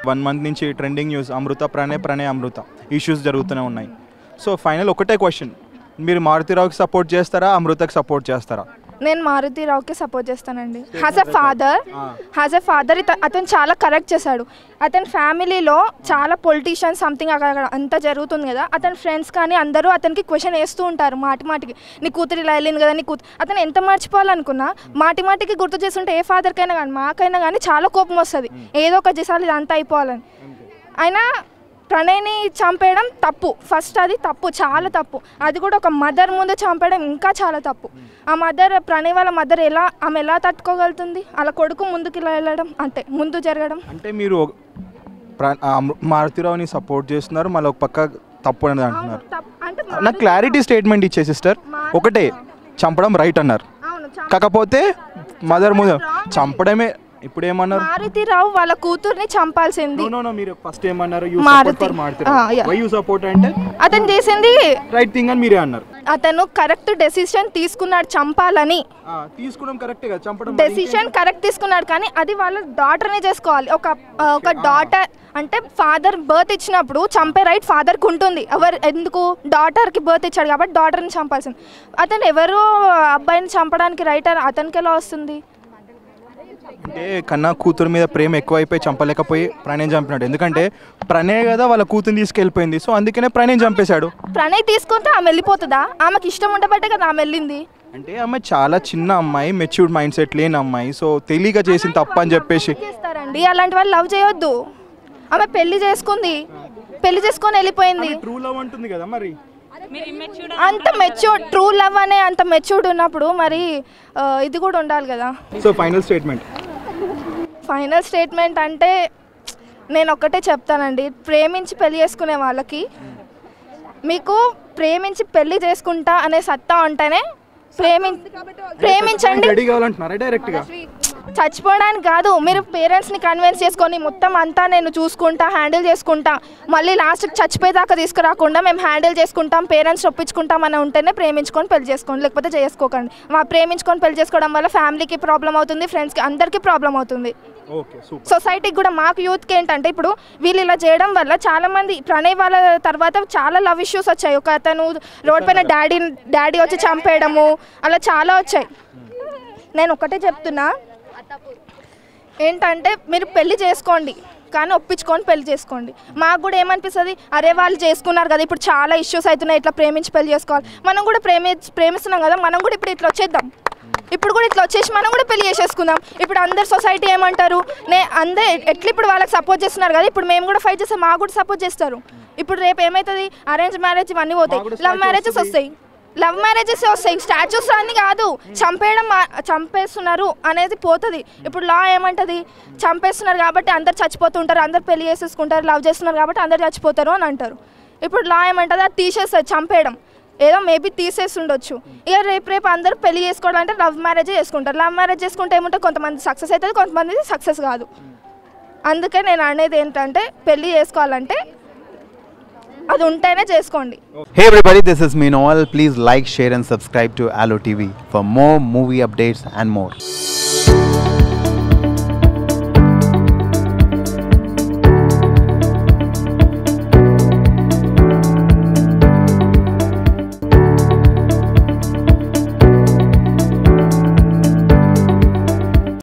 One month నుంచి trending news Amrutha Pranay Pranay Amrutha issues జరుగుతూనే ఉన్నాయి సో ఫైనల్ ఒకటే క్వశ్చన్ మీరు మారుతిరావుకి సపోర్ట్ చేస్తారా అమృతకి సపోర్ట్ చేస్తారా నేను మారుతిరావుకి సపోర్ట్ చేస్తానండి has a father has a father అతను చాలా కరెక్ట్ చేశాడు అతని ఫ్యామిలీలో చాలా పొలిటీషియన్ సంథింగ్ అక్కడ అంతా జరుగుతుంది కదా అతని ఫ్రెండ్స్ కానీ అందరూ అతనికి క్వశ్చన్ వేస్తూ ఉంటారు మాటి మాటికి నీ కూతురు ఇలా వెళ్ళింది కదా నీ కూతురు అతను ఎంత మర్చిపోవాలనుకున్నా మాటి మాటికి గుర్తు చేస్తుంటే ఏ ఫాదర్కైనా కానీ మాకైనా కానీ చాలా కోపం వస్తుంది ఏదో ఒక చేసాలి ఇదంతా అయిపోవాలని అయినా ప్రణయ్ని చంపేయడం తప్పు ఫస్ట్ అది తప్పు చాలా తప్పు అది కూడా ఒక మదర్ ముందు చంపేయడం ఇంకా చాలా తప్పు ఆ మదర్ ప్రణయ్ వాళ్ళ మదర్ ఎలా ఆమె ఎలా తట్టుకోగలుగుతుంది అలా కొడుకు ముందుకు ఇలా వెళ్ళడం అంటే ముందు జరగడం అంటే మీరు ఒక- ప్ర- ఆ అమృ- మారుతిరావుని సపోర్ట్ చేస్తున్నారు మళ్ళీ ఒక పక్క తప్పు అనేది అంటున్నారు తప్పు అంటే నాకు క్లారిటీ స్టేట్మెంట్ ఇచ్చే సిస్టర్ ఒకటే చంపడం రైట్ అన్నారు అవును చా- కాకపోతే మదర్ ముందు చంపడమే ఇప్పుడు ఏమన్నారు మారుతిరావు వాళ్ళ కూతుర్ని చంపాల్సింది No, no, no, మీరు ఫస్ట్ ఏమన్నారు you Maruthi. Support for Maruthi Rao Ah, yeah. Why you support అంటే అతను చేసింది రైట్ థింగ్ అని మీరే అన్నారు అతను కరెక్ట్ డెసిషన్ తీసుకున్నాడు చంపాలని ఆ, తీసుకోవడం కరెక్టే కదా చంపడం డెసిషన్ కరెక్ట్ తీసుకున్నాడు కానీ అది వాళ్ళ డాటర్ని చేసుకోవాలి ఒక ఆ, ఒక డాటర్ అంటే ఫాదర్ బర్త్ ఇచ్చినప్పుడు చంపే రైట్ ఫాదర్కి ఉంటుంది ఎవరు ఎందుకు డాటర్కి బర్త్ ఇచ్చాడు కాబట్టి డాటర్ని చంపాల్సింది అతను ఎవరు అబ్బాయిని చంపడానికి రైట్ అని అతనికి ఎలా వస్తుంది అంటే కన్నా కూతురు మీద ప్రేమ ఎక్కువైపోయి చంపలేకపోయి ప్రణయం చంపినాడు ఎందుకంటే ప్రణయ్ కదా వాళ్ళ కూతురు తీసుకెళ్ళిపోయింది సో అందుకనే ప్రణయం చంపేశాడు ప్రణయ్ తీసుకుంటే ఆమె వెళ్ళిపోతుందా ఆమెకి ఇష్టం ఉండబట్టే కదా ఆమె వెళ్ళింది అంటే ఆమె చాలా చిన్న అమ్మాయి మెచ్యూర్డ్ మైండ్ సెట్ లేని అమ్మాయి సో తెలియక చేసింది తప్పు అని చెప్పేసి చేస్తారండి అలాంటి వాళ్ళు లవ్ చేయొద్దు ఆమె పెళ్లి చేసుకుంది పెళ్లి చేసుకొని వెళ్ళిపోయింది ట్రూ లవ్ అంటుంది కదా మరి అంత మెచ్యూర్డ్ ట్రూ లవ్ అనే అంత మెచ్యూర్డ్ ఉన్నప్పుడు మరి ఆ, ఇది కూడా ఉండాలి కదా so final statement final statement అంటే నేను ఒక్కటే చెప్తానండి ప్రేమించి పెళ్లి చేసుకునే వాళ్ళకి మీకు ప్రేమించి పెళ్లి చేసుకుంటా అనే సత్తా ఉంటేనే ప్రేమి ప్రేమించండి రెడీ కావాలంటున్నారా డైరెక్ట్గా చచ్చిపోవడానికి కాదు మీరు పేరెంట్స్ని కన్విన్స్ చేసుకొని మొత్తం అంతా నేను చూసుకుంటా హ్యాండిల్ చేసుకుంటా మళ్ళీ లాస్ట్కి చచ్చిపోయేదాకా తీసుకురాకుండా మేము హ్యాండిల్ చేసుకుంటాం పేరెంట్స్ ఒప్పించుకుంటాం అని ఉంటేనే ప్రేమించుకొని పెళ్లి చేసుకోండి లేకపోతే చేసుకోకండి మా ప్రేమించుకొని పెళ్లి చేసుకోవడం వల్ల ఫ్యామిలీకి ప్రాబ్లం అవుతుంది ఫ్రెండ్స్కి అందరికీ ప్రాబ్లం అవుతుంది ఓకే సూపర్ సొసైటీకి కూడా మాకు యూత్కి ఏంటంటే ఇప్పుడు వీళ్ళు ఇలా చేయడం వల్ల చాలా మంది ప్రణయ్ వాళ్ళ తర్వాత చాలా లవ్ ఇష్యూస్ వచ్చాయి ఒక అతను రోడ్ పైన డాడీ డాడీ వచ్చి చంపేయడము అలా చాలా వచ్చాయి నేను ఒకటే చెప్తున్నా ఏంటంటే మీరు పెళ్లి చేసుకోండి కానీ ఒప్పించుకొని పెళ్లి చేసుకోండి మాకు కూడా ఏమనిపిస్తుంది అరే వాళ్ళు చేసుకున్నారు కదా ఇప్పుడు చాలా ఇష్యూస్ అవుతున్నాయి ఇట్లా ప్రేమించి పెళ్లి చేసుకోవాలి మనం కూడా ప్రేమి ప్రేమిస్తున్నాం కదా మనం కూడా ఇప్పుడు ఇట్లా వచ్చేద్దాం ఇప్పుడు కూడా ఇట్లా వచ్చేసి మనం కూడా పెళ్లి చేసేసుకుందాం ఇప్పుడు అందరు సొసైటీ ఏమంటారు నే అందరు ఎట్లా ఇప్పుడు వాళ్ళకి సపోర్ట్ చేస్తున్నారు కదా ఇప్పుడు మేము కూడా ఫైట్ చేస్తే మాకు కూడా సపోర్ట్ చేస్తారు ఇప్పుడు రేపు ఏమవుతుంది అరేంజ్ మ్యారేజ్ ఇవన్నీ పోతాయి మాకు కూడా లవ్ statue మ్యారేజెస్ వస్తుంది. వస్తాయి లవ్ మ్యారేజెస్ వస్తాయి స్టాచ్యూస్ అన్ని కాదు చంపేయడం మా- చంపేస్తున్నారు అనేది పోతుంది ఇప్పుడు లా ఏమంటది చంపేస్తున్నారు కాబట్టి అందరు చచ్చిపోతుంటారు అందరు పెళ్లి చేసేసుకుంటారు లవ్ చేస్తున్నారు కాబట్టి అందరు చచ్చిపోతారు అని అంటారు ఇప్పుడు లా ఏమంటది అది తీసేస్తుంది చంపేయడం ఏదో మేబీ తీసేస్తుండొచ్చు ఇక రేపు రేపు అందరూ పెళ్లి చేసుకోవడం అంటే లవ్ మ్యారేజ్ చేసుకుంటారు లవ్ మ్యారేజ్ చేసుకుంటే ఏముంటే కొంతమంది సక్సెస్ అవుతుంది కొంతమంది సక్సెస్ కాదు అందుకే నేను అనేది ఏంటంటే పెళ్లి చేసుకోవాలంటే అది ఉంటేనే చేసుకోండి Hey everybody, this is me Noel. Please like, share, and subscribe to Allo TV for more movie updates and more.